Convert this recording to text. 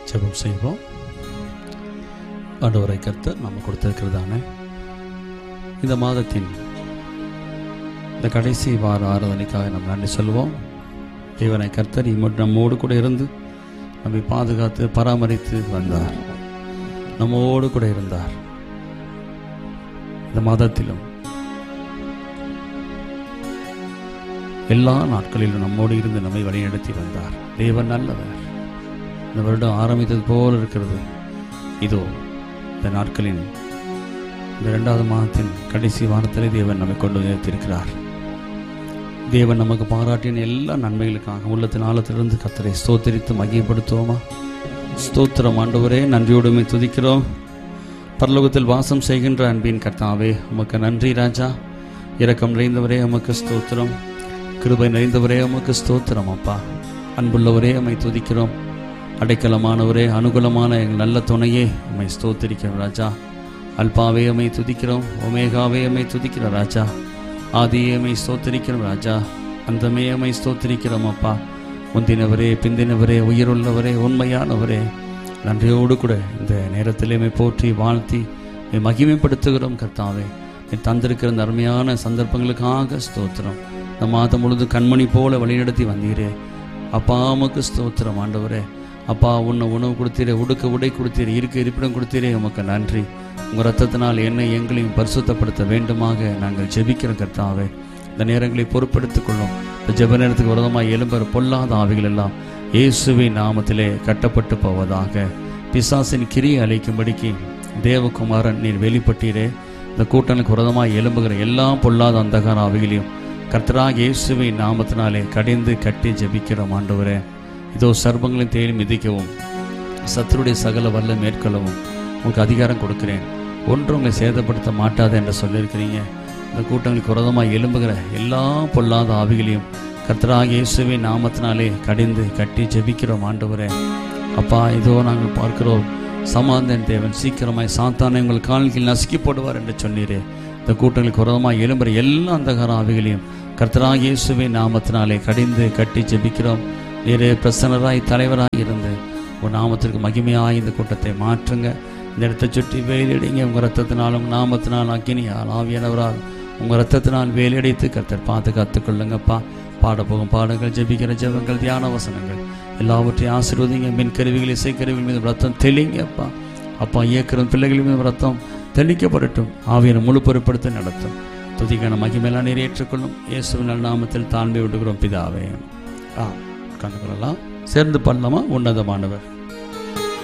ஜெபம் செய்வோம் ஆண்டவரை கர்த்தர் நம்ம கொடுத்திருக்கிறதான இந்த மாதத்தின் இந்த கடைசி வார ஆராதனைக்காக நம்ம நன்றி சொல்வோம் தேவனை கர்த்தர் இம்ம- நம்மோடு கூட இருந்து நம்மை பாதுகாத்து பராமரித்து வந்தார் நம்மோடு கூட இருந்தார் இந்த மாதத்திலும் எல்லா நாட்களிலும் நம்மோடு இருந்து நம்மை வழிநடத்தி வந்தார் தேவன் நல்லவர் இந்த வருடம் ஆரம்பித்தது போல் இருக்கிறது இதோ இந்த நாட்களின் இந்த இரண்டாவது மாதத்தின் கடைசி வாரத்திலே தேவன் நம்மை கொண்டு வந்து நிறுத்தியிருக்கிறார் தேவன் நமக்கு பாராட்டின எல்லா நன்மைகளுக்காக உள்ளத்தின் ஆழத்திலிருந்து கத்தரை ஸ்தோத்திரித்து மகிமைப்படுத்துவோமா ஸ்தோத்திரம் ஆண்டவரே நன்றியோடுமை துதிக்கிறோம் பரலோகத்தில் வாசம் செய்கின்ற அன்பின் கர்த்தாவே உமக்கு நன்றி ராஜா இரக்கம் நிறைந்தவரே உமக்கு ஸ்தோத்திரம் கிருபை நிறைந்தவரே உமக்கு ஸ்தோத்திரம் அப்பா அன்புள்ளவரே உம்மை துதிக்கிறோம் அடைக்கலமானவரே அனுகூலமான எங்கள் நல்ல துணையே உம்மை ஸ்தோத்திரிக்கிறோம் ராஜா அல்பாவே உம்மை துதிக்கிறோம் ஒமேகாவே உம்மை துதிக்கிறோம் ராஜா ஆதியே உம்மை ஸ்தோத்திரிக்கிறோம் ராஜா அந்தமே உம்மை ஸ்தோத்திரிக்கிறோம் அப்பா முந்தினவரே பிந்தினவரே உயிருள்ளவரே உண்மையானவரே நன்றியோடு கூட இந்த நேரத்திலே உம்மை போற்றி வாழ்த்தி உம்மை மகிமைப்படுத்துகிறோம் கர்த்தாவே நீ தந்திருக்கிற இந்த அருமையான சந்தர்ப்பங்களுக்காக ஸ்தோத்திரம் இந்த மாதம் முழுது கண்மணி போல வழிநடத்தி வந்தீரே அப்பா உமக்கு ஸ்தோத்திரம் ஆண்டவரே அப்பா உன்னை உணவு கொடுத்தீரே உடுக்க உடை கொடுத்தீரே இருக்க இருப்பிடம் கொடுத்தீரே உமக்கு நன்றி உங்கள் ரத்தத்தினால் என்னை எங்களையும் பரிசுத்தப்படுத்த வேண்டுமாக நாங்கள் ஜெபிக்கிறோம் கர்த்தாவே இந்த நேரங்களை பொறுப்படுத்திக் கொள்ளும் இந்த ஜெப நேரத்துக்கு விரதமாக எலும்பர் பொல்லாத ஆவிகள் எல்லாம் இயேசுவின் நாமத்திலே கட்டப்பட்டு போவதாக பிசாசின் கிரியை அழைக்கும்படிக்கு தேவகுமாரன் நீர் வெளிப்பட்டீரே இந்த கூட்டங்களுக்கு விரதமாக எழும்புகிற எல்லா பொல்லாத அந்தகார ஆவிகளையும் கர்த்தராக இயேசுவின் நாமத்தினாலே கடிந்து கட்டி ஜெபிக்கிறோம் ஆண்டவரே இதோ சர்ப்பங்களின் தேடி மிதிக்கவும் சத்துருடைய சகல வல்ல மேற்கொள்ளவும் உங்களுக்கு அதிகாரம் கொடுக்கிறேன் ஒன்று உங்களை சேதப்படுத்த மாட்டாது என்று சொல்லியிருக்கிறீங்க இந்த கூட்டங்களுக்கு விரதமாக எழும்புகிற எல்லா பொல்லாத ஆவிகளையும் கர்த்தராக இயேசுவின் நாமத்தினாலே கடிந்து கட்டி ஜெபிக்கிறோம் ஆண்டவரே அப்பா இதோ நாங்கள் பார்க்கிறோம் சமாந்தன் தேவன் சீக்கிரமாய் சாத்தானை உங்கள் கால்களில் நசுக்கி போடுவார் என்று சொன்னீரே இந்த கூட்டங்களுக்கு விரதமாக எழும்புற எல்லா அந்தகார ஆவிகளையும் கர்த்தராக இயேசுவின் நாமத்தினாலே கடிந்து கட்டி ஜெபிக்கிறோம் நீரே பிரசன்னராய் தலைவராய் இருந்து உன் நாமத்திற்கு மகிமையாய் இந்த கூட்டத்தை மாற்றுங்க இந்த இடத்தை சுற்றி வேலியடிங்க உங்கள் ரத்தத்தினாலும் நாமத்தினால் அக்கினியால் ஆவியானவரால் உங்கள் ரத்தத்தினால் வேலியடித்து கர்த்தர் பாதுகாத்து கொள்ளுங்கப்பா பாட போகும் பாடங்கள் ஜெபிக்கிற ஜெபங்கள் தியான வசனங்கள் எல்லாவற்றையும் ஆசீர்வதிங்க மின் கருவிகள் இசைக்கருவிகள் மீது ரத்தம் தெளிங்கப்பா அப்பா இயக்கிற பிள்ளைகள் மீது ரத்தம் தெளிக்கப்படட்டும் ஆவியனை முழு பொறுப்படுத்த நடத்தும் துதிக்கான மகிமையெல்லாம் நிறைவேற்றுக்கொள்ளும் இயேசுவின் நல்ல நாமத்தில் தாழ்மை விடுகிறோம் பிதாவே ஆ கண்டு கொள்ளலாம் சேர்ந்து பண்ணலாமா உன்னதமானவர்